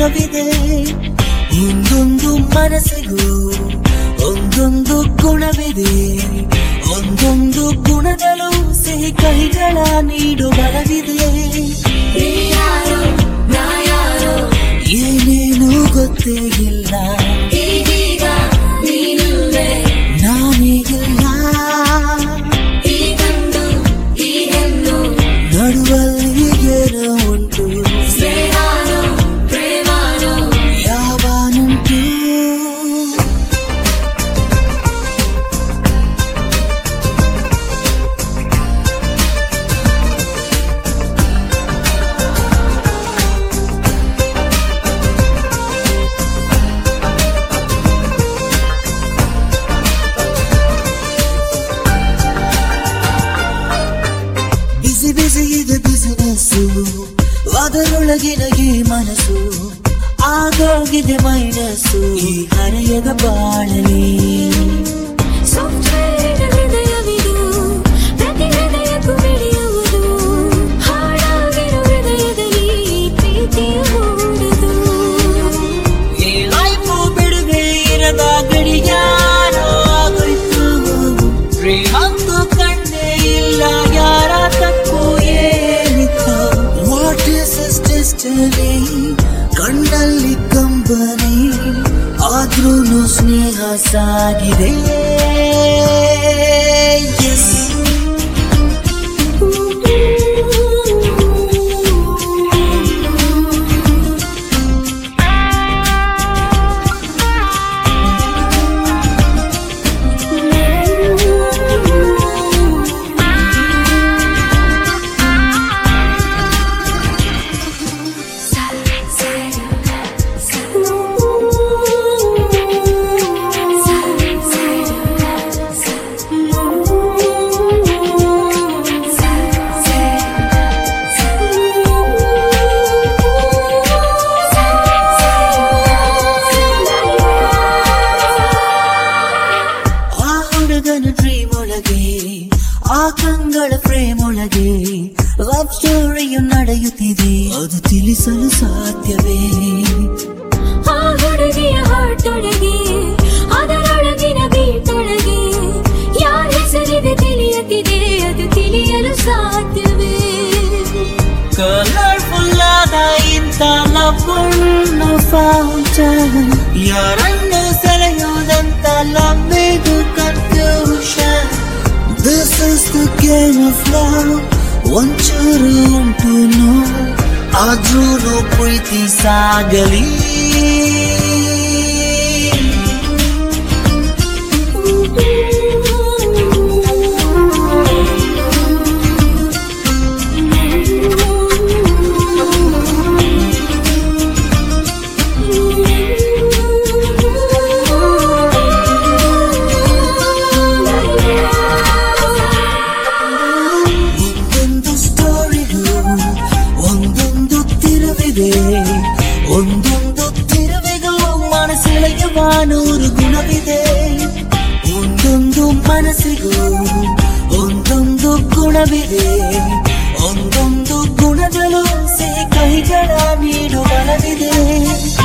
ಗುಣವಿದೆ ಒಂದೊಂದು ಮನಸ್ಸಿಗೂ ಒಂದೊಂದು ಗುಣವಿದೆ ಒಂದೊಂದು ಗುಣಗಳು ಸಿಹಿ ಕೈಗಳ ನೀಡು ಬಲವಿದೆ ನೀಯಾರೋ ನಾ ಯಾರೋ ಏನೇನು ಗೊತ್ತೇ ಇಲ್ಲ ಈಗೀಗ ನೀನಿಲ್ವೇ ನಾನೀಗಿಲ್ಲ ಈಗಂದು ಈ ಹೆಣ್ಣು ನಡುವಲ್ಲಿ ಏನೋ ಉಂಟು ಸ್ನೇಹಾನೋ ಪ್ರೇಮಾನೋ ಯಾವಾನುಂಟು ಬಿಸಿ ಬಿಸಿ ಇದೆ ಬಿಸಿನೆಸ್ಸು ಅದರೊಳಗಿನ ಈ ಮನಸ್ಸು ಆಗೋಗಿದೆ ಮೈನಸ್ಸು ಈ ಹರೆಯದ ಬಾಳಲಿ ಸಾಫ್ಟ್ವೇರ್ ಹೃದಯವಿದು ಪ್ರತಿ ಹೃದಯಕ್ಕೂ ಮಿಡಿಯುವುದು ಹಾಡಾಗಿರೋ ಹೃದಯದಲ್ಲಿ ಪ್ರೀತಿಯ ಮೂಡುದು ಈ ಲೈಫು ಬಿಡುವೆ ಇರದ ಗಡಿಯಾರ ಆಗೋಯ್ತು ಪ್ರೇಮಂತೂ ಕಣ್ಣೇ ಇಲ್ಲ ಯಾರ ತಪ್ಪು ಏನಿತ್ತು ವಾಟ್ ಇಸ್ ಡಿಸ್ಟನಿ ಕಣ್ಣಲ್ಲಿ ಕಂಬನಿ ಆದ್ರೂ ಸ್ನೇಹ ಸಾಗಿದೆ Yes. ಆ ಹುಡುಗನ ಡ್ರೀಮ್ ಒಳಗೆ ಆ ಕಂಗಳ ಫ್ರೇಮ್ ಒಳಗೆ ಲವ್ ಸ್ಟೋರಿಯು ನಡೆಯುತ್ತಿದೆ ಅದು ತಿಳಿಸಲು ಸಾಧ್ಯವೇ ಆ ಹುಡುಗಿಯ ಹಾಟೊಳಗೆ ಅದರೊಳಗಿನ ಬೀಟೊಳಗೆ ಯಾರ ಹೆಸರಿದೆ ತಿಳಿಯುತ್ತಿದೆ ಅದು ತಿಳಿಯಲು ಸಾಧ್ಯವೇ ಕಲರ್ಫುಲ್ ಆದ ಇಂಥ ಲವ್ ಫೌಂಟನ್ ಯಾರನ್ನು ಸೆಳೆಯುವುದಂತ ಲಂಬಿದು confusion this is the game of love ಒಂಚೂರು ಉಂಟು ನೋ ಆದ್ರೂ ಪ್ರೀತಿ ಸಾಗಲಿ ಒಂದೊಂದು ಸ್ಟೋರಿಗೂ ಒಂದೊಂದು ತಿರುವಿದೆ ಒಂದೊಂದು ತಿರುವಿಗೂ ಮನಸ್ಸೆಳೆಯುವ ನೂರು ಗುಣವಿದೆ ಒಂದೊಂದು ಮನಸ್ಸಿಗೂ ಒಂದೊಂದು ಗುಣವಿದೆ ಒಂದೊಂದು ಗುಣಗಳು ಸಿಹಿ ಕೈಗಳ ನೀಡು ಬಲವಿದೆ